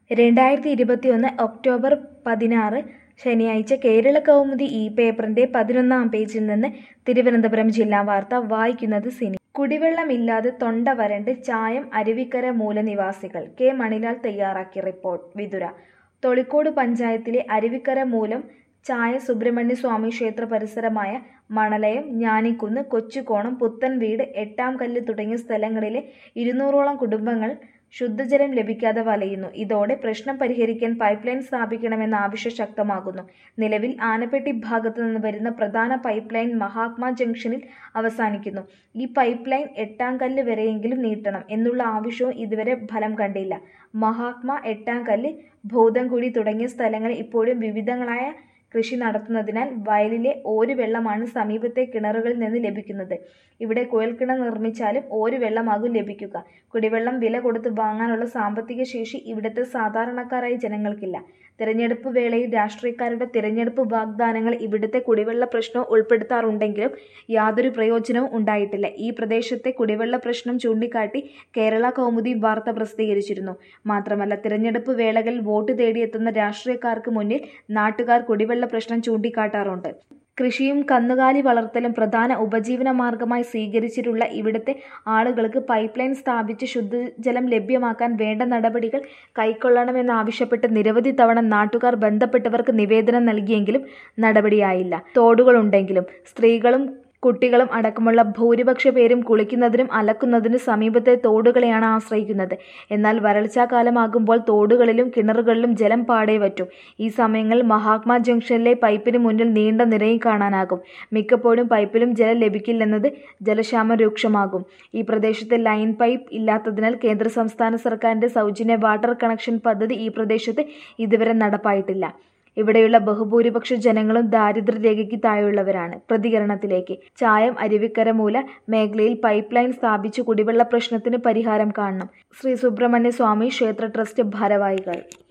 രണ്ടായിരത്തി ഇരുപത്തിയൊന്ന് ഒക്ടോബർ പതിനാറ് ശനിയാഴ്ച കേരള കൗമുദി ഈ പേപ്പറിന്റെ പതിനൊന്നാം പേജിൽ നിന്ന് തിരുവനന്തപുരം ജില്ലാ വാർത്ത വായിക്കുന്നത് സിനി കുടിവെള്ളമില്ലാതെ തൊണ്ട വരണ്ട് ചായം അരുവിക്കര മൂലനിവാസികൾ കെ മണിലാൽ തയ്യാറാക്കിയ റിപ്പോർട്ട് വിതുര തൊളിക്കോട് പഞ്ചായത്തിലെ അരുവിക്കര മൂലം ചായ സുബ്രഹ്മണ്യ സ്വാമി ക്ഷേത്ര പരിസരമായ മണലയം ഞാനിക്കുന്ന് കൊച്ചുകോണം പുത്തൻ വീട് എട്ടാം കല്ല് തുടങ്ങിയ സ്ഥലങ്ങളിലെ ഇരുന്നൂറോളം കുടുംബങ്ങൾ ശുദ്ധജലം ലഭിക്കാതെ വലയുന്നു ഇതോടെ പ്രശ്നം പരിഹരിക്കാൻ പൈപ്പ് ലൈൻ സ്ഥാപിക്കണമെന്ന ആവശ്യം ശക്തമാകുന്നു നിലവിൽ ആനപ്പെട്ടി ഭാഗത്തു നിന്ന് വരുന്ന പ്രധാന പൈപ്പ് ലൈൻ മഹാത്മാ ജംഗ്ഷനിൽ അവസാനിക്കുന്നു ഈ പൈപ്പ് ലൈൻ എട്ടാം കല്ല് വരെയെങ്കിലും നീട്ടണം എന്നുള്ള ആവശ്യവും ഇതുവരെ ഫലം കണ്ടില്ല മഹാത്മാ എട്ടാം കല്ല് ഭൂതംകുഴി തുടങ്ങിയ സ്ഥലങ്ങളിൽ ഇപ്പോഴും വിവിധങ്ങളായ കൃഷി നടത്തുന്നതിനാൽ വയലിലെ ഓരു വെള്ളമാണ് സമീപത്തെ കിണറുകളിൽ നിന്ന് ലഭിക്കുന്നത് ഇവിടെ കുഴൽക്കിണർ നിർമ്മിച്ചാലും ഓരു വെള്ളമാകും ലഭിക്കുക കുടിവെള്ളം വില കൊടുത്ത് വാങ്ങാനുള്ള സാമ്പത്തിക ശേഷി ഇവിടുത്തെ സാധാരണക്കാരായ ജനങ്ങൾക്കില്ല തിരഞ്ഞെടുപ്പ് വേളയിൽ രാഷ്ട്രീയക്കാരുടെ തിരഞ്ഞെടുപ്പ് വാഗ്ദാനങ്ങൾ ഇവിടുത്തെ കുടിവെള്ള പ്രശ്നം ഉൾപ്പെടുത്താറുണ്ടെങ്കിലും യാതൊരു പ്രയോജനവും ഉണ്ടായിട്ടില്ല ഈ പ്രദേശത്തെ കുടിവെള്ള പ്രശ്നം ചൂണ്ടിക്കാട്ടി കേരള കൗമുദി വാർത്ത പ്രസിദ്ധീകരിച്ചിരുന്നു മാത്രമല്ല തിരഞ്ഞെടുപ്പ് വേളകളിൽ വോട്ട് തേടിയെത്തുന്ന രാഷ്ട്രീയക്കാർക്ക് മുന്നിൽ നാട്ടുകാർ കുടിവെള്ള പ്രശ്നം ചൂണ്ടിക്കാട്ടാറുണ്ട് കൃഷിയും കന്നുകാലി വളർത്തലും പ്രധാന ഉപജീവന മാർഗമായി സ്വീകരിച്ചിട്ടുള്ള ഇവിടുത്തെ ആളുകൾക്ക് പൈപ്പ് ലൈൻ സ്ഥാപിച്ച് ശുദ്ധജലം ലഭ്യമാക്കാൻ വേണ്ട നടപടികൾ കൈക്കൊള്ളണമെന്നാവശ്യപ്പെട്ട് നിരവധി തവണ നാട്ടുകാർ ബന്ധപ്പെട്ടവർക്ക് നിവേദനം നൽകിയെങ്കിലും നടപടിയായില്ല തോടുകളുണ്ടെങ്കിലും സ്ത്രീകളും കുട്ടികളും അടക്കമുള്ള ഭൂരിപക്ഷ പേരും കുളിക്കുന്നതിനും അലക്കുന്നതിനും സമീപത്തെ തോടുകളെയാണ് ആശ്രയിക്കുന്നത് എന്നാൽ വരൾച്ചാകാലമാകുമ്പോൾ തോടുകളിലും കിണറുകളിലും ജലം പാടേ പറ്റും ഈ സമയങ്ങളിൽ മഹാത്മാ ജംഗ്ഷനിലെ പൈപ്പിന് മുന്നിൽ നീണ്ട നിരയും കാണാനാകും മിക്കപ്പോഴും പൈപ്പിലും ജലം ലഭിക്കില്ലെന്നത് ജലക്ഷാമം രൂക്ഷമാകും ഈ പ്രദേശത്ത് ലൈൻ പൈപ്പ് ഇല്ലാത്തതിനാൽ കേന്ദ്ര സംസ്ഥാന സർക്കാരിന്റെ സൗജന്യ വാട്ടർ കണക്ഷൻ പദ്ധതി ഈ പ്രദേശത്ത് ഇതുവരെ നടപ്പായിട്ടില്ല ഇവിടെയുള്ള ബഹുഭൂരിപക്ഷ ജനങ്ങളും ദാരിദ്ര്യരേഖയ്ക്ക് താഴെയുള്ളവരാണ് പ്രതികരണത്തിലേക്ക് ചായം അരുവിക്കര മൂല മേഖലയിൽ പൈപ്പ് ലൈൻ സ്ഥാപിച്ച് കുടിവെള്ള പ്രശ്നത്തിന് പരിഹാരം കാണണം ശ്രീ സുബ്രഹ്മണ്യ സ്വാമി ക്ഷേത്ര ട്രസ്റ്റ് ഭാരവാഹികൾ